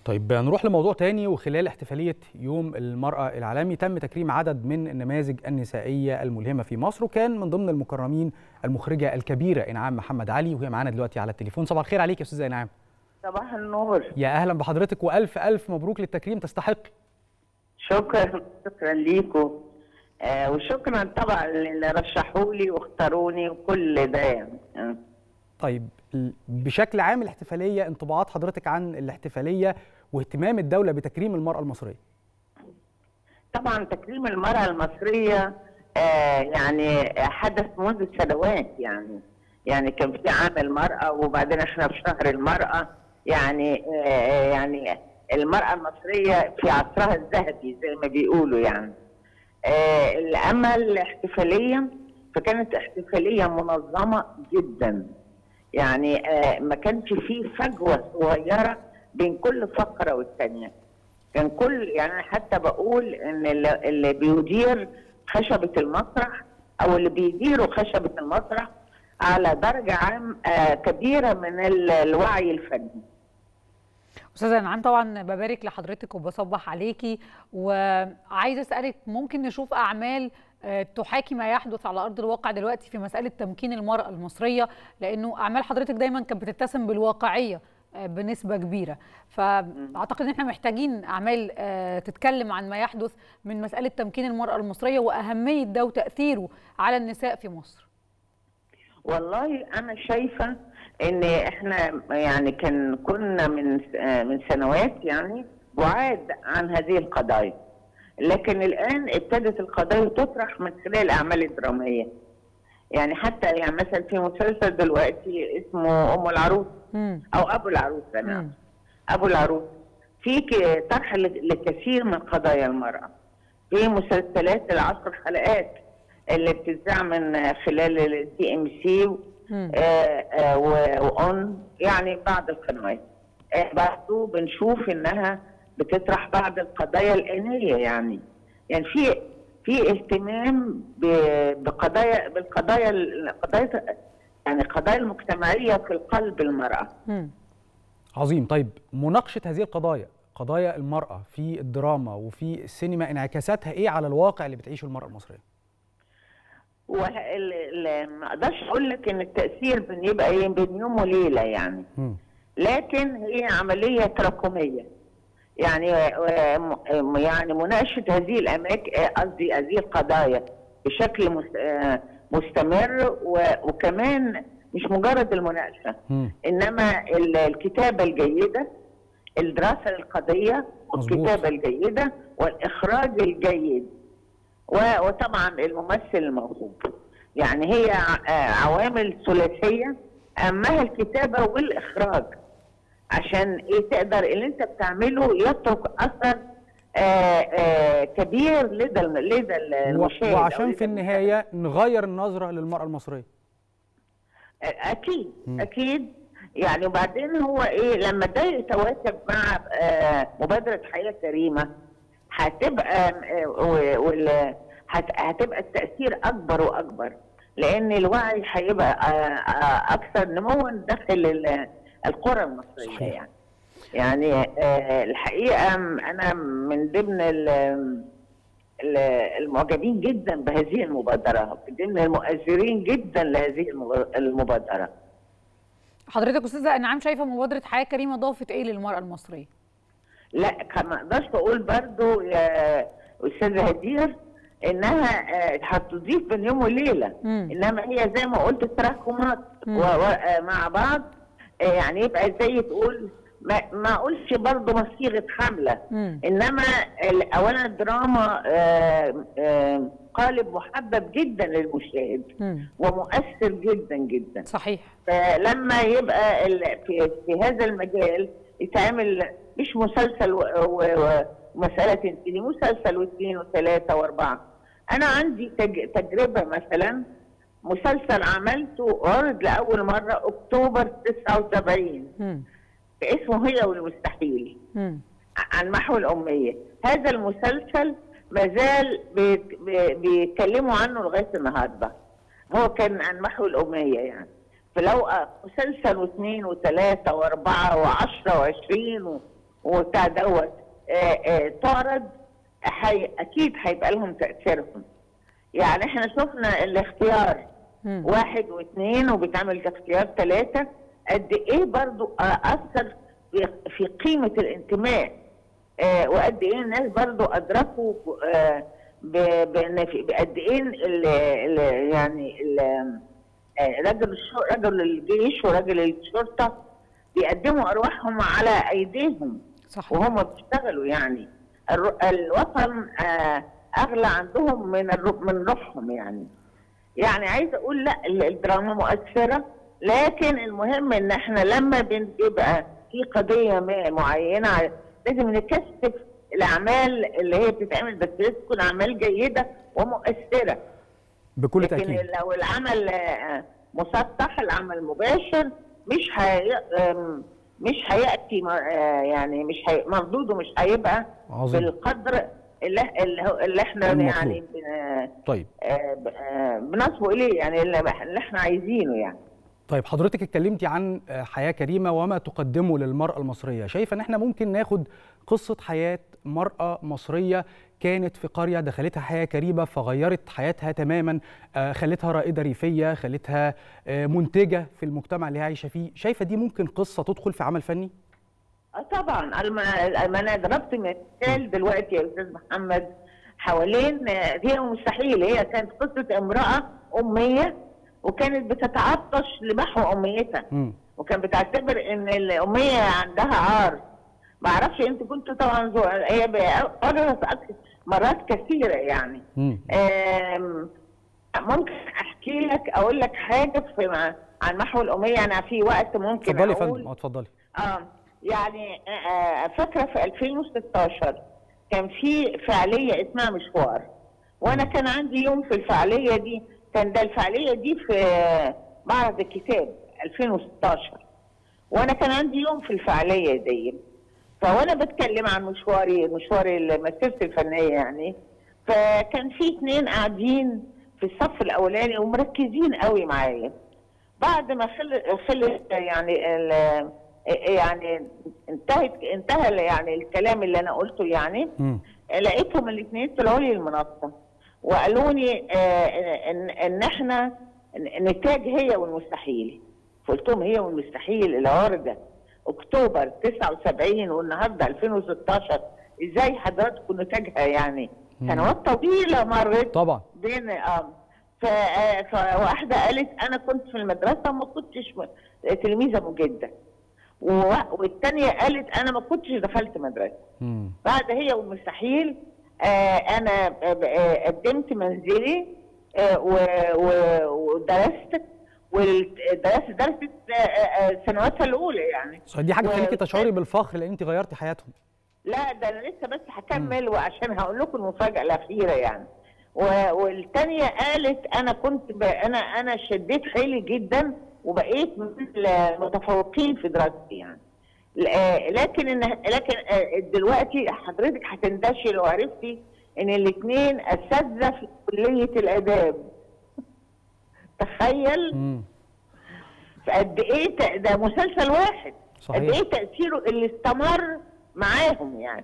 طيب نروح لموضوع تاني وخلال احتفالية يوم المرأة العالمي تم تكريم عدد من النماذج النسائية الملهمة في مصر وكان من ضمن المكرمين المخرجة الكبيرة إنعام محمد علي وهي معانا دلوقتي على التليفون صباح الخير عليك يا أستاذة إنعام صباح النور يا أهلا بحضرتك وألف ألف مبروك للتكريم تستحق شكرا شكرا ليكم آه وشكرا طبعا اللي رشحوا لي واختاروني وكل ده يعني آه. طيب بشكل عام الاحتفالية انطباعات حضرتك عن الاحتفالية واهتمام الدولة بتكريم المرأة المصرية طبعا تكريم المرأة المصرية آه يعني حدث منذ سنوات يعني يعني كان في عام المرأة وبعدين احنا في شهر المرأة يعني آه يعني المرأة المصرية في عصرها الذهبي زي ما بيقولوا يعني آه أما الاحتفالية فكانت احتفالية منظمة جدا يعني آه ما كانش فيه فجوة صغيرة بين كل فقرة والثانية كان كل يعني حتى بقول ان اللي بيدير خشبة المسرح او اللي بيديروا خشبة المسرح على درجة عام آه كبيرة من الوعي الفني استاذه انعام طبعا ببارك لحضرتك وبصبح عليكي وعايزه اسالك ممكن نشوف اعمال تحاكي ما يحدث على ارض الواقع دلوقتي في مساله تمكين المراه المصريه لانه اعمال حضرتك دايما كانت بتتسم بالواقعيه بنسبه كبيره فاعتقد ان احنا محتاجين اعمال تتكلم عن ما يحدث من مساله تمكين المراه المصريه واهميه ده وتاثيره على النساء في مصر والله انا شايفه ان احنا يعني كان كنا من من سنوات يعني بعاد عن هذه القضايا لكن الان ابتدت القضايا تطرح من خلال الاعمال الدراميه يعني حتى يعني مثلا في مسلسل دلوقتي اسمه ام العروس او ابو العروس انا ابو العروس في طرح لكثير من قضايا المراه في مسلسلات العشر حلقات اللي بتذاع من خلال الدي ام سي واون يعني بعض القنوات برضه بنشوف انها بتطرح بعض القضايا الانيه يعني يعني في في اهتمام بقضايا بالقضايا القضايا يعني القضايا المجتمعيه في القلب المراه. م. عظيم طيب مناقشه هذه القضايا قضايا المراه في الدراما وفي السينما انعكاساتها ايه على الواقع اللي بتعيشه المراه المصريه؟ ما اقدرش اقول لك ان التاثير بيبقى ايه بين يوم وليله يعني م. لكن هي عمليه تراكميه يعني يعني مناقشه هذه الاماكن قصدي هذه القضايا بشكل مستمر وكمان مش مجرد المناقشه م. انما الكتابه الجيده الدراسه القضيه والكتابه الجيده والاخراج الجيد وطبعا الممثل الموهوب يعني هي عوامل ثلاثيه اهمها الكتابه والاخراج عشان ايه تقدر اللي انت بتعمله يترك اثر آآ آآ كبير لدى لدى المشاهد وعشان في النهايه نغير النظره للمراه المصريه اكيد م. اكيد يعني وبعدين هو ايه لما ده يتواكب مع مبادره حياه كريمه هتبقى وال هتبقى التاثير اكبر واكبر لان الوعي هيبقى اكثر نموا داخل القرى المصريه صحيح. يعني يعني آه الحقيقه انا من ضمن المعجبين جدا بهذه المبادره من ضمن المؤثرين جدا لهذه المبادره حضرتك استاذه انعام شايفه مبادره حياه كريمه ضافت ايه للمراه المصريه لا ما اقدرش اقول برضو يا استاذه هدير انها هتضيف بين يوم وليله مم. انما هي زي ما قلت تراكمات مع بعض يعني يبقى زي تقول ما, ما اقولش برضه مصيغه حمله مم. انما اولا الدراما آآ آآ قالب محبب جدا للمشاهد مم. ومؤثر جدا جدا صحيح فلما يبقى في, في هذا المجال يتعمل مش مسلسل ومساله تنتهي مسلسل واثنين وثلاثه واربعه انا عندي تج... تجربه مثلا مسلسل عملته عرض لاول مره اكتوبر 79 م. اسمه هي والمستحيل م. عن محو الاميه هذا المسلسل ما زال بيتكلموا عنه لغايه النهارده هو كان عن محو الاميه يعني فلو مسلسل واثنين وثلاثه واربعه وعشره وعشرين وبتاع دوت تعرض حي اكيد هيبقى لهم تاثيرهم يعني احنا شفنا الاختيار مم. واحد واثنين وبتعمل اختيار ثلاثه قد ايه برضو اثر في- في قيمه الانتماء آه، وقد ايه الناس برضو ادركوا آه، ب- بان في- بقد ايه ال- ال- يعني ال- آه، رجل الش- رجل الجيش ورجل الشرطه بيقدموا ارواحهم على ايديهم صحيح وهم بيشتغلوا يعني الر- الوطن آه، اغلى عندهم من الر- من روحهم يعني يعني عايزه اقول لا ال- الدراما مؤثره لكن المهم ان احنا لما بن- بيبقى في قضيه ما معينه ع- لازم نكثف الاعمال اللي هي بتتعمل بس لازم تكون اعمال جيده ومؤثره بكل لكن تاكيد لو العمل آه، مسطح العمل مباشر مش هي آم، مش هياتي م- آه، يعني مش هي مردوده مش هيبقى عظيم بالقدر اللي, اللي, هو- اللي احنا المطلوب. يعني بن- طيب آه، ب- آه، بنصبو اليه يعني اللي اللي احنا عايزينه يعني طيب حضرتك اتكلمتي عن آه، حياة كريمة وما تقدمه للمرأة المصرية شايفة ان احنا ممكن ناخد قصة حياة مرأة مصرية كانت في قرية دخلتها حياة كريمة فغيرت حياتها تماما آه، خلتها رائدة ريفية خلتها آه، منتجة في المجتمع اللي هي عايشة فيه شايفة دي ممكن قصة تدخل في عمل فني؟ اه طبعا الم- الم- انا ضربت مثال دلوقتي يا استاذ محمد حوالين آه، هي مستحيل هي كانت قصه امراه اميه وكانت بتتعطش لمحو اميتها مم. وكان بتعتبر ان الاميه عندها عار ما اعرفش انت كنت طبعا زو... هي قررت أك- مرات كثيره يعني مم. آم، ممكن احكي لك اقول لك حاجه في مع- عن محو الاميه انا في وقت ممكن اتفضلي يا اقول فندم اه اتفضلي اه يعني آه، آه، فاكره في 2016 كان في فعاليه اسمها مشوار وانا كان عندي يوم في الفعاليه دي كان ده الفعاليه دي في معرض الكتاب 2016 وانا كان عندي يوم في الفعاليه دي فوانا بتكلم عن مشواري مشواري مسيرتي الفنيه يعني فكان في اثنين قاعدين في الصف الاولاني ومركزين قوي معايا بعد ما خل خلص يعني ال- يعني انتهت انتهى يعني الكلام اللي انا قلته يعني مم. لقيتهم الاثنين طلعوا لي المنصه وقالوا لي آه، ان ان احنا نتاج هي والمستحيل قلت لهم هي والمستحيل العرضه اكتوبر 79 والنهارده 2016 ازاي حضراتكم نتاجها يعني مم. سنوات طويله مرت طبعا بين اه ف- آه، فواحده قالت انا كنت في المدرسه ما كنتش م- تلميذه مجده و- والثانيه قالت انا ما كنتش دخلت مدرسه مم. بعد هي والمستحيل آه انا آه، آه، قدمت منزلي آه، و- و- ودرست ودرست درست آه، آه، سنواتها الاولى يعني صحيح دي حاجة و- تخليكي تشعري بالفخر لان انت غيرتي حياتهم لا ده انا لسه بس هكمل وعشان هقول لكم المفاجاه الاخيره يعني و- والتانية قالت انا كنت ب... انا انا شديت حيلي جدا وبقيت من المتفوقين في دراستي يعني ل- آه، لكن إن لكن آه، دلوقتي حضرتك هتندشي لو عرفتي ان الاثنين اساتذه في كليه الاداب تخيل مم. قد ايه ت- ده مسلسل واحد صحيح. قد ايه تاثيره اللي استمر معاهم يعني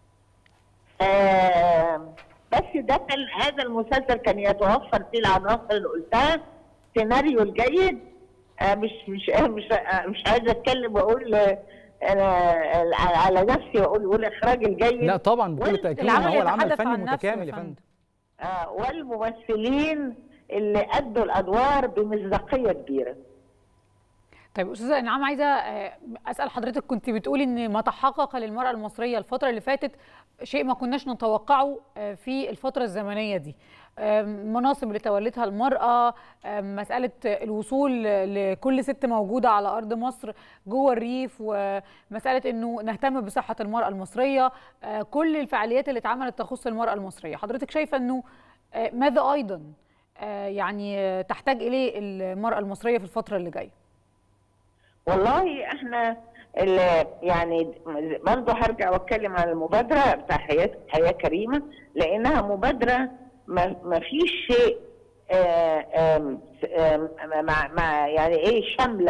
آه بس ده كان هذا المسلسل كان يتوفر فيه العناصر اللي قلتها سيناريو الجيد آه مش مش آه مش آه مش عايزه اتكلم واقول آه، انا آه، على نفسي واقول واقول اخراج الجيد لا طبعا بكل وال- تاكيد العمل ما هو العمل يتحدث الفني عن نفسه متكامل يا يا فندم آه والممثلين اللي ادوا الادوار بمصداقيه كبيره طيب استاذه انعام عايزه آه، اسال حضرتك كنت بتقولي ان ما تحقق للمراه المصريه الفتره اللي فاتت شيء ما كناش نتوقعه آه، في الفتره الزمنيه دي آه، المناصب اللي تولتها المراه آه، مساله الوصول لكل ست موجوده على ارض مصر جوه الريف ومساله انه نهتم بصحه المراه المصريه آه، كل الفعاليات اللي اتعملت تخص المراه المصريه حضرتك شايفه انه آه، ماذا ايضا آه، يعني آه، تحتاج اليه المراه المصريه في الفتره اللي جايه والله احنا ال- يعني برضه هرجع واتكلم عن المبادره بتاع حياه حياه كريمه لانها مبادره ما ما فيش شيء آه، آم، آم، مع مع يعني ايه شامله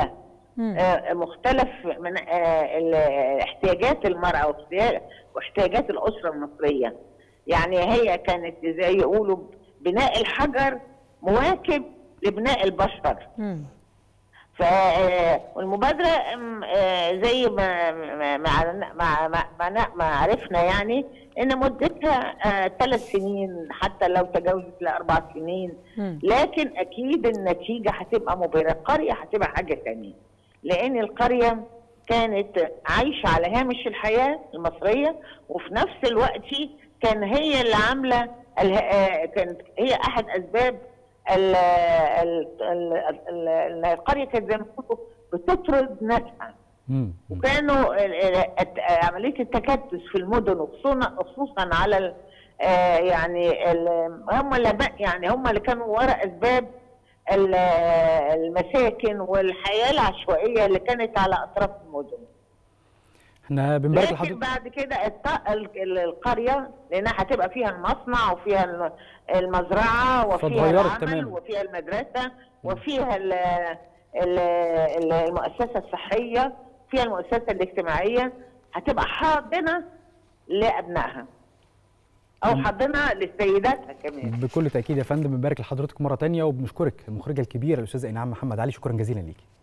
آه، مختلف من آه، ال- احتياجات المراه واحتياج- واحتياجات الاسره المصريه يعني هي كانت زي يقولوا بناء الحجر مواكب لبناء البشر مم. ف والمبادره أم، آه، زي ما ما ما ما, ما, ما, ما عرفنا يعني ان مدتها ثلاث سنين حتى لو تجاوزت لاربع سنين مم. لكن اكيد النتيجه هتبقى مبهره القريه هتبقى حاجه ثانيه لان القريه كانت عايشه على هامش الحياه المصريه وفي نفس الوقت كان هي اللي عامله اله- آه، كانت هي احد اسباب ال- ال- ال- ال- ال- القريه كانت زي ما بيقولوا بتطرد ناسها مم. وكانوا ال- ال- الت- عمليه التكدس في المدن وخصوصا خصوصا على ال- آه، يعني ال- هم اللي بق- يعني هم اللي كانوا وراء اسباب ال- المساكن والحياه العشوائيه اللي كانت على اطراف المدن. احنا بنبارك لكن لحضرتك بعد كده الط- ال- ال- القريه لانها هتبقى فيها المصنع وفيها الم- المزرعه وفيها فاتغيرت العمل تماماً. وفيها المدرسه وفيها ال- ال- ال- المؤسسه الصحيه فيها المؤسسه الاجتماعيه هتبقى حاضنه لابنائها او حاضنه لسيداتها كمان بكل تاكيد يا فندم بنبارك لحضرتك مره تانية وبنشكرك المخرجه الكبيره الاستاذه انعام محمد علي شكرا جزيلا ليكي